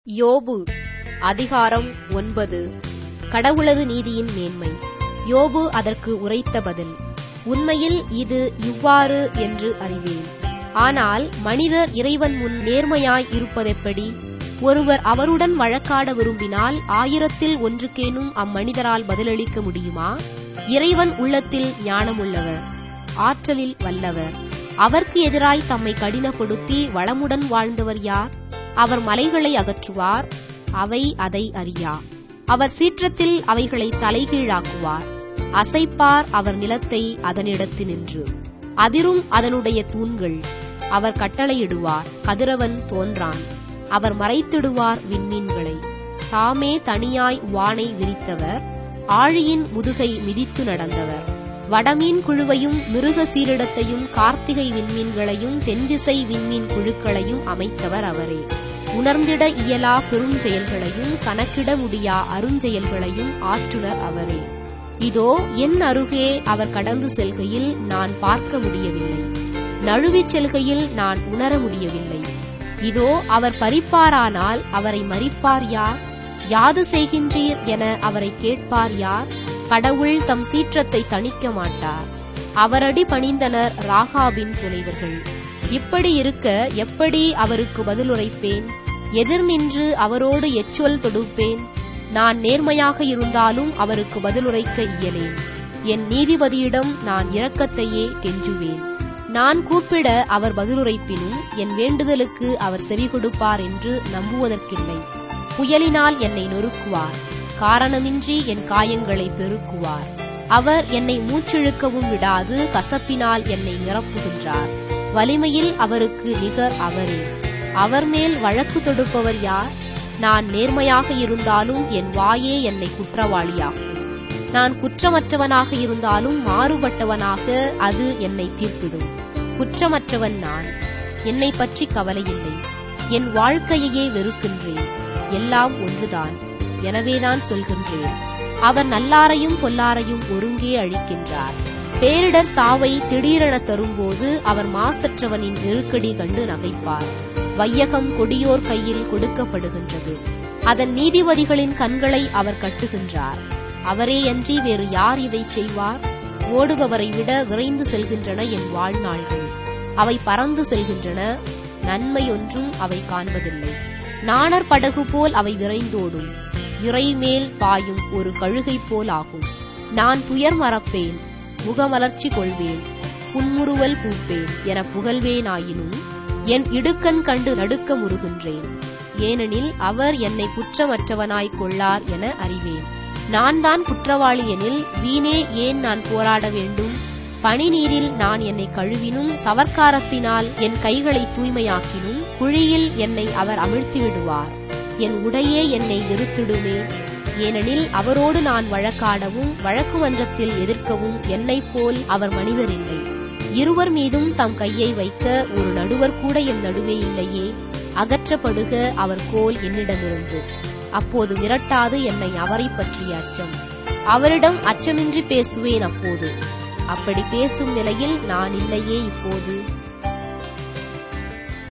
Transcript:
யோபு அதிகாரம் ஒன்பது கடவுளது நீதியின் மேன்மை யோபு அதற்கு உரைத்த பதில் உண்மையில் இது இவ்வாறு என்று அறிவேன் ஆனால் மனிதர் இறைவன் முன் நேர்மையாய் இருப்பதெப்படி ஒருவர் அவருடன் வழக்காட விரும்பினால் ஆயிரத்தில் ஒன்றுக்கேனும் அம்மனிதரால் பதிலளிக்க முடியுமா இறைவன் உள்ளத்தில் ஞானமுள்ளவர் ஆற்றலில் வல்லவர் அவர்க்கு எதிராய் தம்மை கடினப்படுத்தி வளமுடன் வாழ்ந்தவர் யார் அவர் மலைகளை அகற்றுவார் அவை அதை அறியா அவர் சீற்றத்தில் அவைகளை தலைகீழாக்குவார் அசைப்பார் அவர் நிலத்தை அதனிடத்தினின்று அதிரும் அதனுடைய தூண்கள் அவர் கட்டளையிடுவார் கதிரவன் தோன்றான் அவர் மறைத்திடுவார் விண்மீன்களை தாமே தனியாய் வானை விரித்தவர் ஆழியின் முதுகை மிதித்து நடந்தவர் வடமீன் குழுவையும் மிருக சீரிடத்தையும் கார்த்திகை விண்மீன்களையும் தென்திசை விண்மீன் குழுக்களையும் அமைத்தவர் அவரே உணர்ந்திட இயலா பெருஞ்செயல்களையும் கணக்கிட முடியா அருஞ்செயல்களையும் ஆற்றுனர் அவரே இதோ என் அருகே அவர் கடந்து செல்கையில் நான் பார்க்க முடியவில்லை நழுவிச் செல்கையில் நான் உணர முடியவில்லை இதோ அவர் பறிப்பாரானால் அவரை மறிப்பார் யார் யாது செய்கின்றீர் என அவரை கேட்பார் யார் கடவுள் தம் சீற்றத்தை தணிக்க மாட்டார் அவரடி பணிந்தனர் ராகாபின் துணைவர்கள் இப்படி இருக்க எப்படி அவருக்கு பதிலுரைப்பேன் எதிர் நின்று அவரோடு எச்சொல் தொடுப்பேன் நான் நேர்மையாக இருந்தாலும் அவருக்கு பதிலுரைக்க இயலேன் என் நீதிபதியிடம் நான் இரக்கத்தையே கெஞ்சுவேன் நான் கூப்பிட அவர் பதிலுரைப்பினும் என் வேண்டுதலுக்கு அவர் செவி கொடுப்பார் என்று நம்புவதற்கில்லை புயலினால் என்னை நொறுக்குவார் காரணமின்றி என் காயங்களை பெருக்குவார் அவர் என்னை மூச்சிழுக்கவும் விடாது கசப்பினால் என்னை நிரப்புகின்றார் வலிமையில் அவருக்கு நிகர் அவரே அவர் மேல் வழக்கு தொடுப்பவர் யார் நான் நேர்மையாக இருந்தாலும் என் வாயே என்னை குற்றவாளியாக்கும் நான் குற்றமற்றவனாக இருந்தாலும் மாறுபட்டவனாக அது என்னை தீர்ப்பிடும் குற்றமற்றவன் நான் என்னை பற்றி கவலையில்லை என் வாழ்க்கையையே வெறுக்கின்றேன் எல்லாம் ஒன்றுதான் எனவேதான் சொல்கின்றேன் அவர் நல்லாரையும் பொல்லாரையும் ஒருங்கே அழிக்கின்றார் பேரிடர் சாவை திடீரென தரும்போது அவர் மாசற்றவனின் நெருக்கடி கண்டு நகைப்பார் வையகம் கொடியோர் கையில் கொடுக்கப்படுகின்றது அதன் நீதிபதிகளின் கண்களை அவர் கட்டுகின்றார் அவரேயன்றி வேறு யார் இதை செய்வார் ஓடுபவரை விட விரைந்து செல்கின்றன என் வாழ்நாள்கள் அவை பறந்து செல்கின்றன நன்மை ஒன்றும் அவை காண்பதில்லை நாணர் படகு போல் அவை விரைந்தோடும் இறை மேல் பாயும் ஒரு கழுகை போல் ஆகும் நான் துயர் மறப்பேன் முகமலர்ச்சி கொள்வேன் புன்முறுவல் பூப்பேன் என புகழ்வேனாயினும் என் இடுக்கண் கண்டு நடுக்க முறுகின்றேன் ஏனெனில் அவர் என்னை குற்றமற்றவனாய் கொள்ளார் என அறிவேன் நான் தான் குற்றவாளி எனில் வீணே ஏன் நான் போராட வேண்டும் பனி நீரில் நான் என்னை கழுவினும் சவர்க்காரத்தினால் என் கைகளை தூய்மையாக்கினும் குழியில் என்னை அவர் அமிழ்த்தி விடுவார் என் உடையே என்னை வெறுத்திடுமே ஏனெனில் அவரோடு நான் வழக்காடவும் வழக்கு மன்றத்தில் எதிர்க்கவும் என்னைப் போல் அவர் மனிதரில்லை இருவர் மீதும் தம் கையை வைக்க ஒரு நடுவர் கூட என் நடுவே இல்லையே அகற்றப்படுக அவர் கோல் என்னிடமிருந்து அப்போது மிரட்டாது என்னை அவரை பற்றிய அச்சம் அவரிடம் அச்சமின்றி பேசுவேன் அப்போது அப்படி பேசும் நிலையில் நான் இல்லையே இப்போது